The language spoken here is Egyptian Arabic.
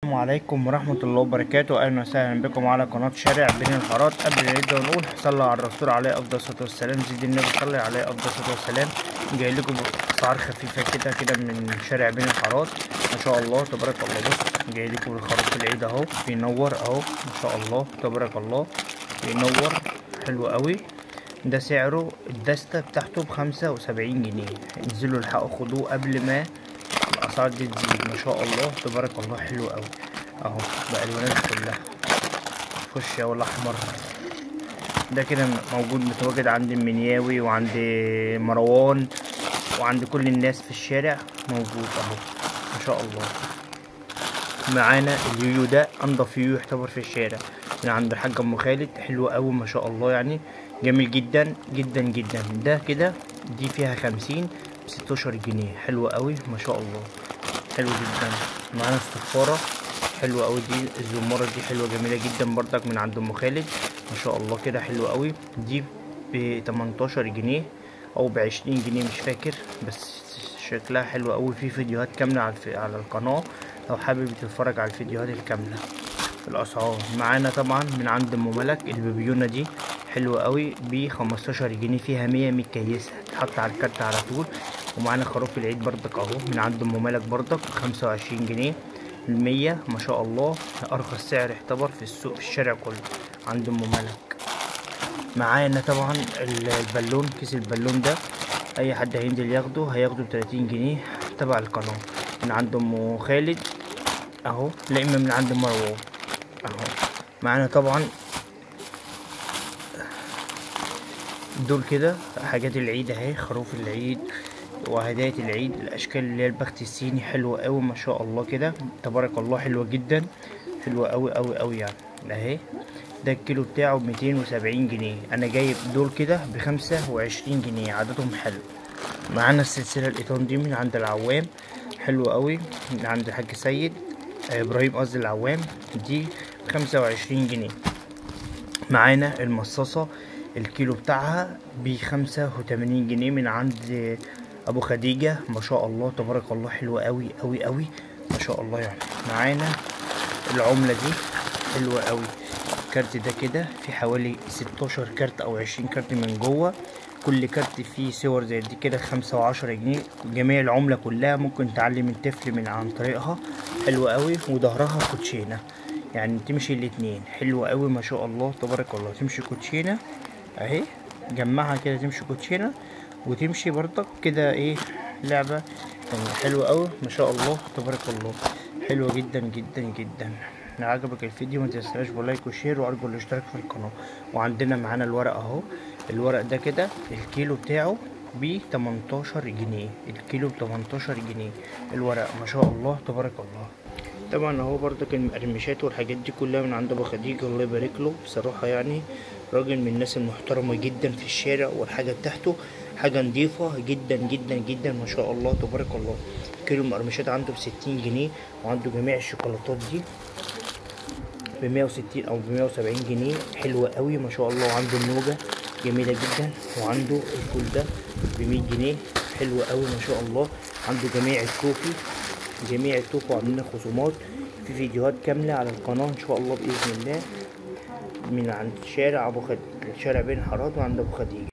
السلام عليكم ورحمة الله وبركاته أهلا وسهلا بكم على قناة شارع بين الحارات قبل ما نبدأ نقول صلى على الرسول عليه أفضل الصلاة والسلام زيد النبي صلي عليه أفضل الصلاة والسلام جاي لكم بأسعار خفيفة كده كده من شارع بين الحارات ما شاء الله تبارك الله بص جاي لكم الخروف العيد أهو بينور أهو ما شاء الله تبارك الله بينور حلو قوي ده سعره الدستة بتاعته بخمسة وسبعين جنيه انزلوا الحقوا خدوه قبل ما الاسعار دي تزيد ما شاء الله تبارك الله حلو قوي اهو بالوانات كلها فشيا والاحمر ده كده موجود متواجد عند المنياوي وعند مروان وعند كل الناس في الشارع موجود اهو ما شاء الله معانا اليويو ده انضف يويو يعتبر في الشارع من عند الحاج ام خالد حلو قوي ما شاء الله يعني جميل جدا جدا جدا ده كده دي فيها خمسين بستاشر جنيه حلوة قوي ما شاء الله حلو جدا معانا الصفارة حلوة قوي دي الزمارة دي حلوة جميلة جدا بردك من عند ام خالد ما شاء الله كده حلوة قوي دي ب 18 جنيه او ب 20 جنيه مش فاكر بس شكلها حلو قوي في فيديوهات كاملة على, على القناة لو حابب تتفرج على الفيديوهات الكاملة الاسعار معانا طبعا من عند ام ملك البيبيونة دي حلوة قوي ب 15 جنيه فيها 100 متكيسة تحط على الكارت على طول ومعانا خروف العيد بردك اهو من عند ام ملك بردك 25 جنيه المية ما شاء الله ارخص سعر يعتبر في السوق في الشارع كله عند ام ملك معانا طبعا البالون كيس البالون ده اي حد هينزل ياخده هياخده ب 30 جنيه تبع القناة من عند ام خالد اهو لا اما من عند مروان اهو معانا طبعا دول كده حاجات العيد اهي خروف العيد وهدايا العيد الاشكال اللي هي البخت الصيني حلوه قوي ما شاء الله كده تبارك الله حلوه جدا حلوه قوي قوي قوي يعني اهي ده الكيلو بتاعه بميتين وسبعين جنيه انا جايب دول كده بخمسة وعشرين جنيه عددهم حلو معانا السلسله الايطان دي من عند العوام حلوه قوي من عند الحاج سيد ابراهيم قصدي العوام دي خمسة وعشرين جنيه معانا المصاصه الكيلو بتاعها بخمسة وتمانين جنيه من عند ابو خديجة ما شاء الله تبارك الله حلوة قوي قوي قوي ما شاء الله يعني معانا العملة دي حلوة قوي الكارت ده كده في حوالي ستاشر كارت او عشرين كارت من جوه كل كارت فيه صور زي دي كده خمسة وعشرة جنيه جميع العملة كلها ممكن تعلم الطفل من عن طريقها حلوة قوي وظهرها كوتشينة يعني تمشي الاتنين حلوة قوي ما شاء الله تبارك الله تمشي كوتشينة اهي جمعها كده تمشي كوتشينه وتمشي برضك كده ايه لعبه يعني حلوه قوي ما شاء الله تبارك الله حلوه جدا جدا جدا لو عجبك الفيديو ما تنساش بلايك وشير وارجو الاشتراك في القناه وعندنا معانا الورق اهو الورق ده كده الكيلو بتاعه ب 18 جنيه الكيلو ب 18 جنيه الورق ما شاء الله تبارك الله طبعا اهو برضك المقرمشات والحاجات دي كلها من عند ابو خديجه الله يبارك له بصراحه يعني راجل من الناس المحترمه جدا في الشارع والحاجه بتاعته حاجه نظيفه جدا جدا جدا ما شاء الله تبارك الله كيلو المقرمشات عنده بستين جنيه وعنده جميع الشوكولاتات دي بمية وستين او بمية وسبعين جنيه حلوة قوي ما شاء الله وعنده النوجة جميلة جدا وعنده الفول ده بمية جنيه حلوة قوي ما شاء الله عنده جميع الكوفي جميع التوفي وعاملين خصومات في فيديوهات كاملة على القناة ان شاء الله بإذن الله من عند شارع ابو خديجة شارع بين حارات وعند ابو خديجة